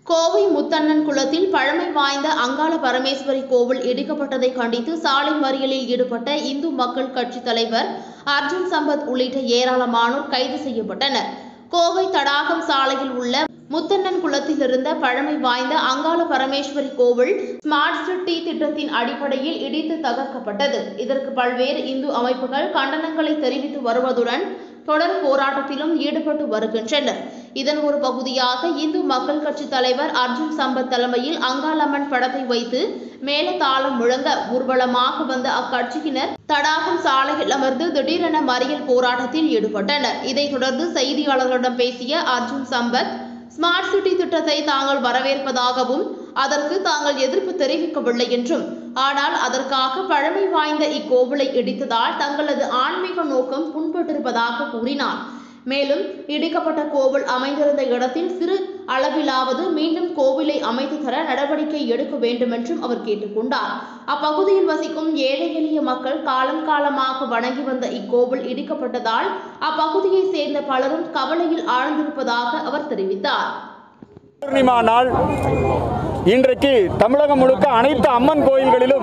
கோவை முத்தண்ணன் குளத்தில் பழமை வாய்ந்த அங்காள பரமேஸ்வரி கோவில் இடிக்கப்பட்டதை கண்டித்து சாலை மறியலில் ஈடுபட்ட இந்து மக்கள் கட்சி தலைவர் அர்ஜுன் சம்பத் உள்ளிட்ட ஏராளமானோர் கைது செய்யப்பட்டனர் கோவை தடாகம் சாலையில் உள்ள முத்தண்ணன் குளத்தில் இருந்த பழமை வாய்ந்த அங்காள பரமேஸ்வரி கோவில் ஸ்மார்ட் சிட்டி திட்டத்தின் அடிப்படையில் இடித்து தகர்க்கப்பட்டது இதற்கு பல்வேறு இந்து அமைப்புகள் கண்டனங்களை தெரிவித்து வருவதுடன் தொடர் போராட்டத்திலும் ஈடுபட்டு வருகின்றனர் இதன் ஒரு பகுதியாக இந்து மக்கள் கட்சி தலைவர் அர்ஜுன் சம்பத் தலைமையில் அங்காளம்மன் படத்தை வைத்து மேலதாளம் முழங்க ஊர்வலமாக வந்த அக்கட்சியினர் தடாகம் சாலையில் அமர்ந்து திடீரென மறியல் போராட்டத்தில் ஈடுபட்டனர் இதைத் தொடர்ந்து செய்தியாளர்களிடம் பேசிய அர்ஜுன் சம்பத் ஸ்மார்ட் சிட்டி திட்டத்தை தாங்கள் வரவேற்பதாகவும் அதற்கு தாங்கள் எதிர்ப்பு தெரிவிக்கவில்லை என்றும் ஆனால் அதற்காக பழமை வாய்ந்த இக்கோவிலை இடித்ததால் தங்களது ஆன்மீக நோக்கம் புண்பட்டிருப்பதாக கூறினார் மேலும் இடிக்கப்பட்ட கோவில் அமைந்திருந்த இடத்தில் சிறு அளவிலாவது மீண்டும் கோவிலை அமைத்து தர நடவடிக்கை எடுக்க வேண்டுமென்றும் அவர் கேட்டுக்கொண்டார் அப்பகுதியில் வசிக்கும் ஏழை எளிய மக்கள் காலம் காலமாக வணங்கி வந்த இக்கோவில் இடிக்கப்பட்டதால் அப்பகுதியை சேர்ந்த பலரும் கவலையில் ஆழ்ந்திருப்பதாக அவர் தெரிவித்தார் பூர்ணிமா நாள் இன்றைக்கு தமிழகம் முழுக்க அனைத்து அம்மன் கோயில்களிலும்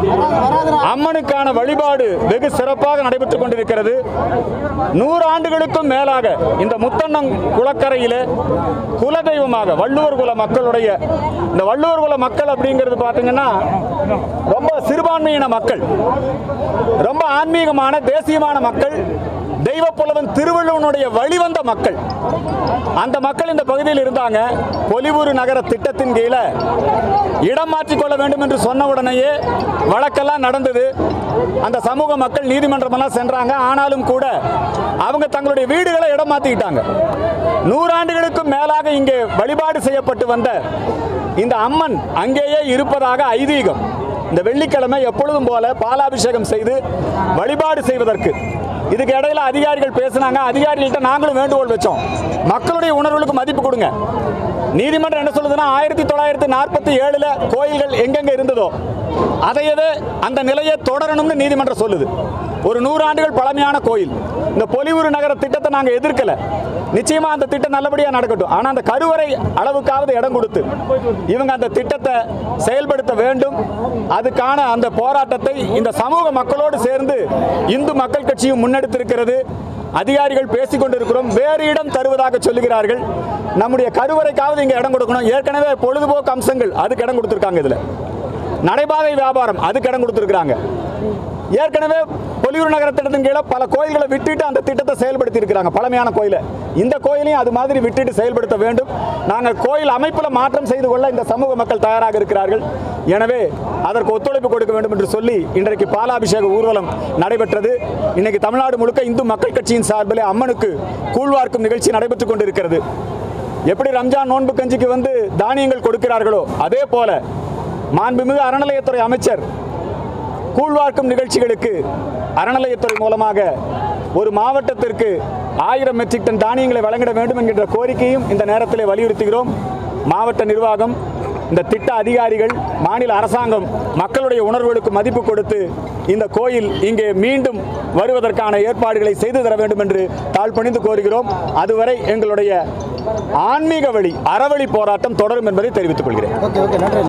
அம்மனுக்கான வழிபாடு வெகு சிறப்பாக நடைபெற்றுக் கொண்டிருக்கிறது நூறு ஆண்டுகளுக்கும் மேலாக இந்த முத்தண்ணம் குளக்கரையிலே குலதெய்வமாக வள்ளுவர் குல மக்களுடைய இந்த வள்ளுவர் குல மக்கள் அப்படிங்கிறது பார்த்தீங்கன்னா ரொம்ப சிறுபான்மையின மக்கள் ரொம்ப ஆன்மீகமான தேசியமான மக்கள் தெய்வ புலவன் திருவள்ளுவனுடைய வழிவந்த மக்கள் அந்த மக்கள் இந்த பகுதியில் இருந்தாங்க பொலிவூர் நகர திட்டத்தின் கீழே இடம் மாற்றிக்கொள்ள வேண்டும் என்று சொன்ன உடனேயே வழக்கெல்லாம் நடந்தது அந்த சமூக மக்கள் நீதிமன்றமெல்லாம் சென்றாங்க ஆனாலும் கூட அவங்க தங்களுடைய வீடுகளை இடம் மாற்றிக்கிட்டாங்க நூறாண்டுகளுக்கும் மேலாக இங்கே வழிபாடு செய்யப்பட்டு வந்த இந்த அம்மன் அங்கேயே இருப்பதாக ஐதீகம் இந்த வெள்ளிக்கிழமை எப்பொழுதும் போல பாலாபிஷேகம் செய்து வழிபாடு செய்வதற்கு இதுக்கு இடையில அதிகாரிகள் பேசினாங்க அதிகாரிகள்கிட்ட நாங்களும் வேண்டுகோள் வச்சோம் மக்களுடைய உணர்வுகளுக்கு மதிப்பு கொடுங்க நீதிமன்றம் என்ன சொல்லுதுன்னா ஆயிரத்தி தொள்ளாயிரத்தி நாற்பத்தி ஏழுல கோயில்கள் எங்கெங்க இருந்ததோ அதையவே அந்த நிலையை தொடரணும்னு நீதிமன்றம் சொல்லுது ஒரு நூறு ஆண்டுகள் பழமையான கோயில் இந்த பொலிவூர் நகர திட்டத்தை நாங்கள் எதிர்க்கல நிச்சயமா அந்த திட்டம் நல்லபடியாக நடக்கட்டும் ஆனால் அந்த கருவறை அளவுக்காவது இடம் கொடுத்து இவங்க அந்த திட்டத்தை செயல்படுத்த வேண்டும் அதுக்கான அந்த போராட்டத்தை இந்த சமூக மக்களோடு சேர்ந்து இந்து மக்கள் கட்சியும் முன்னெடுத்திருக்கிறது அதிகாரிகள் பேசிக் கொண்டிருக்கிறோம் வேறு இடம் தருவதாக சொல்லுகிறார்கள் நம்முடைய கருவறைக்காவது இங்கே இடம் கொடுக்கணும் ஏற்கனவே பொழுதுபோக்கு அம்சங்கள் அதுக்கு இடம் கொடுத்துருக்காங்க இதில் நடைபாதை வியாபாரம் அதுக்கு இடம் கொடுத்துருக்குறாங்க ஏற்கனவே பொலியூர் நகர திட்டத்தின் கீழே பல கோயில்களை விட்டுட்டு அந்த திட்டத்தை செயல்படுத்தி இருக்கிறாங்க பழமையான கோயிலை இந்த கோயிலையும் அது மாதிரி விட்டுட்டு செயல்படுத்த வேண்டும் நாங்கள் கோயில் அமைப்பில் மாற்றம் செய்து கொள்ள இந்த சமூக மக்கள் தயாராக இருக்கிறார்கள் எனவே அதற்கு ஒத்துழைப்பு கொடுக்க வேண்டும் என்று சொல்லி இன்றைக்கு பாலாபிஷேக ஊர்வலம் நடைபெற்றது இன்னைக்கு தமிழ்நாடு முழுக்க இந்து மக்கள் கட்சியின் சார்பில் அம்மனுக்கு கூழ்வார்க்கும் நிகழ்ச்சி நடைபெற்றுக் கொண்டிருக்கிறது எப்படி ரம்ஜான் நோன்பு கஞ்சிக்கு வந்து தானியங்கள் கொடுக்கிறார்களோ அதே போல மாண்புமிகு அறநிலையத்துறை அமைச்சர் கூழ்வார்க்கும் நிகழ்ச்சிகளுக்கு அறநிலையத்துறை மூலமாக ஒரு மாவட்டத்திற்கு ஆயிரம் மெட்ரிக் டன் தானியங்களை வழங்கிட வேண்டும் என்கின்ற கோரிக்கையும் இந்த நேரத்தில் வலியுறுத்துகிறோம் மாவட்ட நிர்வாகம் இந்த திட்ட அதிகாரிகள் மாநில அரசாங்கம் மக்களுடைய உணர்வுகளுக்கு மதிப்பு கொடுத்து இந்த கோயில் இங்கே மீண்டும் வருவதற்கான ஏற்பாடுகளை செய்து தர வேண்டும் என்று தாழ்பணிந்து கோருகிறோம் அதுவரை எங்களுடைய ஆன்மீக வழி அறவழி போராட்டம் தொடரும் என்பதை தெரிவித்துக் கொள்கிறேன் ஓகே ஓகே நன்றி